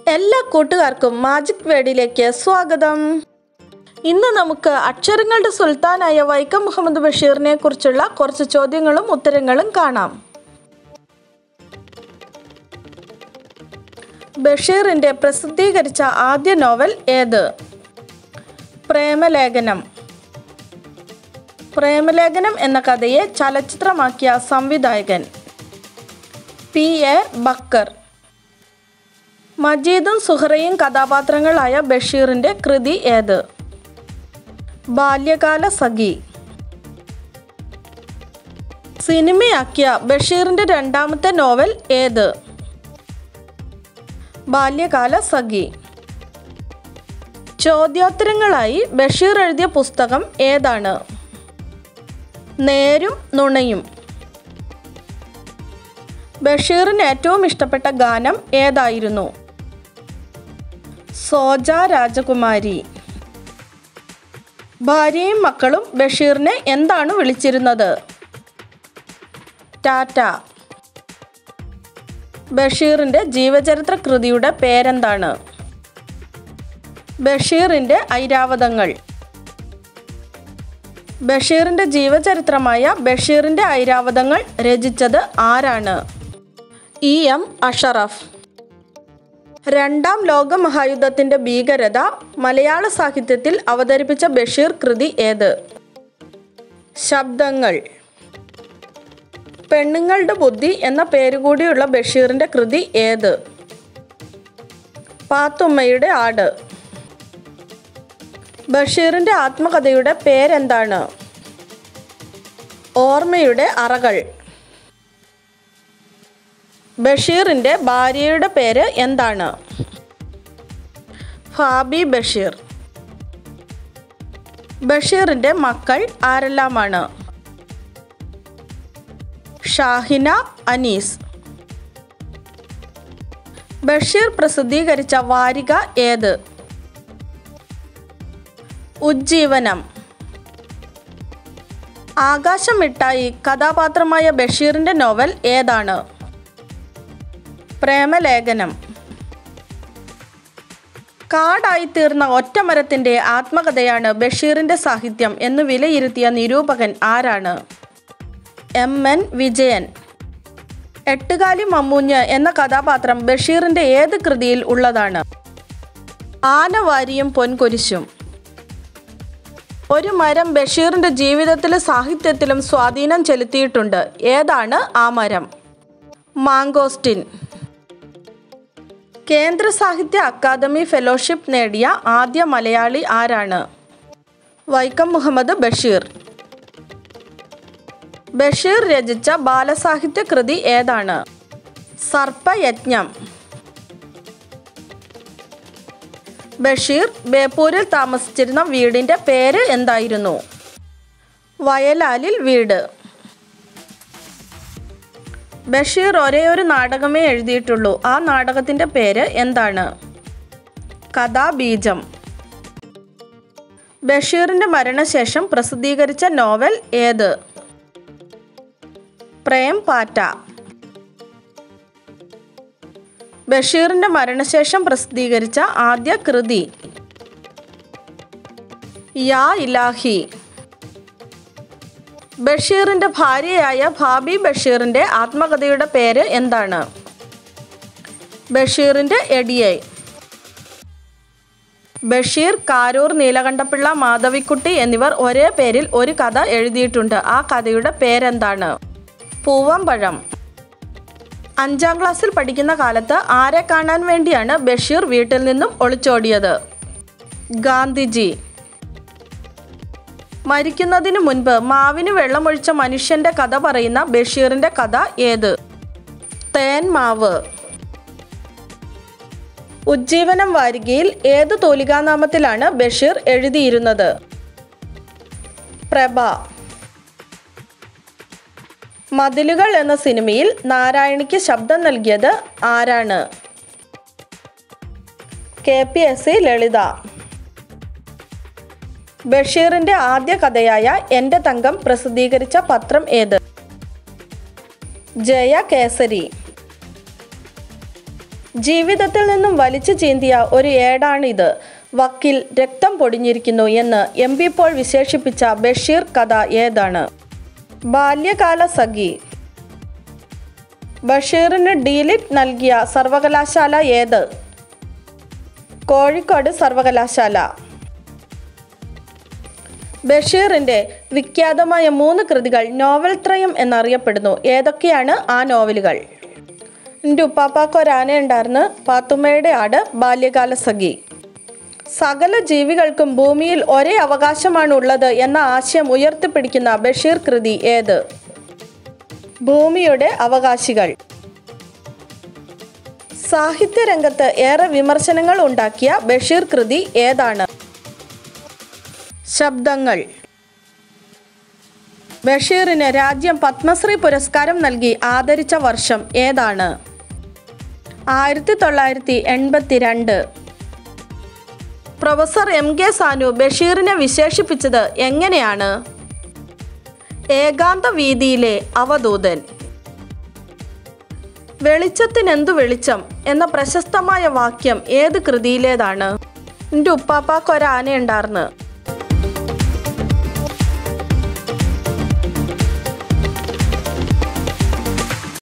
എല്ലാ കൂട്ടുകാർക്കും മാജിക് വേഡിലേക്ക് സ്വാഗതം ഇന്ന് നമുക്ക് അക്ഷരങ്ങളുടെ സുൽത്താനായ വൈക്കം മുഹമ്മദ് ബഷീറിനെ കുറിച്ചുള്ള കുറച്ച് ചോദ്യങ്ങളും ഉത്തരങ്ങളും കാണാം ബഷീറിന്റെ പ്രസിദ്ധീകരിച്ച ആദ്യ നോവൽ ഏത് പ്രേമലേഖനം പ്രേമലേഖനം എന്ന കഥയെ ചലച്ചിത്രമാക്കിയ സംവിധായകൻ പി എ ബക്കർ മജീദും സുഹറയും കഥാപാത്രങ്ങളായ ബഷീറിന്റെ കൃതി ഏത് ബാല്യകാല സഖി സിനിമയാക്കിയ ബഷീറിന്റെ രണ്ടാമത്തെ നോവൽ ഏത് ബാല്യകാല സഖി ചോദ്യോത്തരങ്ങളായി ബഷീർ എഴുതിയ പുസ്തകം ഏതാണ് നേരും നുണയും ബഷീറിന് ഏറ്റവും ഇഷ്ടപ്പെട്ട ഗാനം ഏതായിരുന്നു സോജ രാജകുമാരി ഭാര്യയും മക്കളും ബഷീറിനെ എന്താണ് വിളിച്ചിരുന്നത് ടാറ്റ ബഷീറിന്റെ ജീവചരിത്ര കൃതിയുടെ പേരെന്താണ് ബഷീറിന്റെ ഐരാവതങ്ങൾ ബഷീറിന്റെ ജീവചരിത്രമായ ബഷീറിന്റെ ഐരാവതങ്ങൾ രചിച്ചത് ആരാണ് ഇ എം അഷറഫ് രണ്ടാം ലോക മഹായുദ്ധത്തിന്റെ ഭീകരത മലയാള സാഹിത്യത്തിൽ അവതരിപ്പിച്ച ബഷീർ കൃതി ഏത് ശബ്ദങ്ങൾ പെണ്ണുങ്ങളുടെ ബുദ്ധി എന്ന പേരുകൂടിയുള്ള ബഷീറിന്റെ കൃതി ഏത് പാത്തുമ്മയുടെ ആട് ബഷീറിന്റെ ആത്മകഥയുടെ പേരെന്താണ് ഓർമ്മയുടെ അറകൾ ബഷീറിന്റെ ഭാര്യയുടെ പേര് എന്താണ് ഫാബി ബഷീർ ബഷീറിന്റെ മക്കൾ ആരെല്ലാമാണ് ഷാഹിന അനീസ് ബഷീർ പ്രസിദ്ധീകരിച്ച വാരിക ഏത് ഉജ്ജീവനം ആകാശം മിഠായി കഥാപാത്രമായ ബഷീറിന്റെ നോവൽ ഏതാണ് പ്രേമലേഖനം കാടായി തീർന്ന ഒറ്റമരത്തിന്റെ ആത്മകഥയാണ് ബഷീറിന്റെ സാഹിത്യം എന്ന് വിലയിരുത്തിയ നിരൂപകൻ ആരാണ് എം എൻ വിജയൻ എട്ടുകാലി മമ്മൂഞ്ഞ് എന്ന കഥാപാത്രം ബഷീറിന്റെ ഏത് കൃതിയിൽ ഉള്ളതാണ് ആനവാരിയും പൊൻകുരിശും ഒരു മരം ബഷീറിന്റെ ജീവിതത്തിലും സാഹിത്യത്തിലും സ്വാധീനം ചെലുത്തിയിട്ടുണ്ട് ഏതാണ് ആ മരം മാങ്കോസ്റ്റിൻ കേന്ദ്ര സാഹിത്യ അക്കാദമി ഫെലോഷിപ്പ് നേടിയ ആദ്യ മലയാളി ആരാണ് വൈക്കം മുഹമ്മദ് ബഷീർ ബഷീർ രചിച്ച ബാലസാഹിത്യ കൃതി ഏതാണ് സർപ്പയജ്ഞം ബഷീർ ബേപ്പൂരിൽ താമസിച്ചിരുന്ന വീടിന്റെ പേര് എന്തായിരുന്നു വയലാലിൽ വീട് ബഷീർ ഒരേ ഒരു നാടകമേ എഴുതിയിട്ടുള്ളൂ ആ നാടകത്തിന്റെ പേര് എന്താണ് കഥാബീജം ബഷീറിന്റെ മരണശേഷം പ്രസിദ്ധീകരിച്ച നോവൽ ഏത് പ്രേം പാറ്റ ബഷീറിന്റെ മരണശേഷം പ്രസിദ്ധീകരിച്ച ആദ്യ കൃതി യാ ഇലാഹി ബഷീറിന്റെ ഭാര്യയായ ഭാബി ബഷീറിന്റെ ആത്മകഥയുടെ പേര് എന്താണ് ബഷീറിന്റെ എഡിഐ ബഷീർ കാരൂർ നീലകണ്ഠപിള്ള മാധവിക്കുട്ടി എന്നിവർ ഒരേ പേരിൽ ഒരു കഥ എഴുതിയിട്ടുണ്ട് ആ കഥയുടെ പേരെന്താണ് പൂവമ്പഴം അഞ്ചാം ക്ലാസ്സിൽ പഠിക്കുന്ന കാലത്ത് ആരെ കാണാൻ വേണ്ടിയാണ് ബഷീർ വീട്ടിൽ നിന്നും ഒളിച്ചോടിയത് ഗാന്ധിജി മരിക്കുന്നതിന് മുൻപ് മാവിന് വെള്ളമൊഴിച്ച മനുഷ്യന്റെ കഥ പറയുന്ന ബഷീറിന്റെ കഥ ഏത് തേൻ മാവ് ഉജ്ജീവനം വാരികയിൽ ഏത് തൂലികാനാമത്തിലാണ് ബഷീർ എഴുതിയിരുന്നത് പ്രഭ മതിലുകൾ എന്ന സിനിമയിൽ നാരായണിക്ക് ശബ്ദം നൽകിയത് ആരാണ് K P S C Lalitha ബഷീറിന്റെ ആദ്യ കഥയായ എൻ്റെ തങ്കം പ്രസിദ്ധീകരിച്ച പത്രം ഏത് ജയ കേസരി ജീവിതത്തിൽ നിന്നും വലിച്ചു ചീന്തിയ ഒരു ഏടാണിത് വക്കിൽ രക്തം പൊടിഞ്ഞിരിക്കുന്നു എന്ന് എം പി പോൾ വിശേഷിപ്പിച്ച ബഷീർ കഥ ഏതാണ് ബാല്യകാല സഖി ബഷീറിന് ഡീലിറ്റ് നൽകിയ സർവകലാശാല ഏത് കോഴിക്കോട് സർവകലാശാല ബഷീറിൻ്റെ വിഖ്യാതമായ മൂന്ന് കൃതികൾ നോവൽ ത്രയം എന്നറിയപ്പെടുന്നു ഏതൊക്കെയാണ് ആ നോവലുകൾ എൻ്റെ ഉപ്പാപ്പാക്ക് ഒരാന ഉണ്ടായിരുന്നു പാത്തുമ്മയുടെ ആട് ബാല്യകാല സഖി സകല ജീവികൾക്കും ഭൂമിയിൽ ഒരേ അവകാശമാണ് ഉള്ളത് എന്ന ആശയം ഉയർത്തിപ്പിടിക്കുന്ന ബഷീർ കൃതി ഏത് ഭൂമിയുടെ അവകാശികൾ സാഹിത്യരംഗത്ത് ഏറെ വിമർശനങ്ങൾ ഉണ്ടാക്കിയ ബഷീർ കൃതി ഏതാണ് ശബ്ദങ്ങൾ ബഷീറിന് രാജ്യം പത്മശ്രീ പുരസ്കാരം നൽകി ആദരിച്ച വർഷം ഏതാണ് ആയിരത്തി തൊള്ളായിരത്തി എൺപത്തി രണ്ട് പ്രൊഫസർ എം കെ സാനു ബഷീറിനെ വിശേഷിപ്പിച്ചത് എങ്ങനെയാണ് ഏകാന്ത വീതിയിലെ അവധൂതൻ വെളിച്ചത്തിനെന്തു വെളിച്ചം എന്ന പ്രശസ്തമായ വാക്യം ഏത് കൃതിയിലേതാണ് എൻ്റെ ഉപ്പാപ്പാക്ക് ഒരാന ഉണ്ടായിരുന്നു